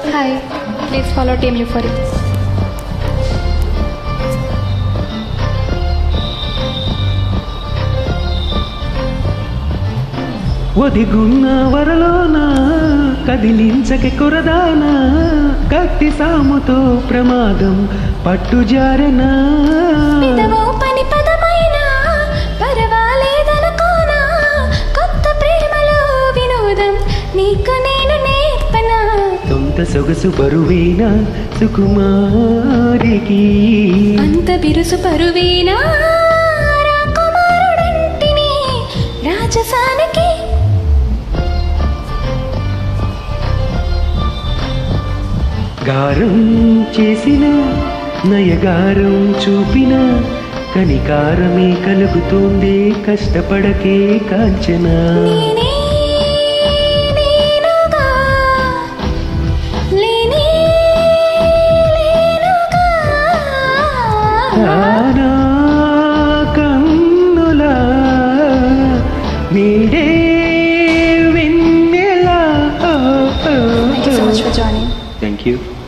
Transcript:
Hi please follow team యూఫోరీ ఒదిగున్న వరలోన కదిలించక కొరదానా కత్తి సాముతో ప్రమాదం పట్టుజారెనా పెదవో పని పదమైనా పర్వాలేదనుకోనా కొత్త ప్రేమలో వినోదం నీకు నేను నేర్పనా సొంత సొగసు బరువేనా సుకుమారికి అంత బిరుసు పరువేనా రాకుమారుడంటిని రాజసానికి గారం చేసిన నయగారం చూపిన కనికారమే కలుగుతుంది కష్టపడకే కాంచనా నేనే నేనుగా లేనే లేనుగా ఆనా కన్నుల నీడే వెన్నెల Thank you so much for joining. Thank you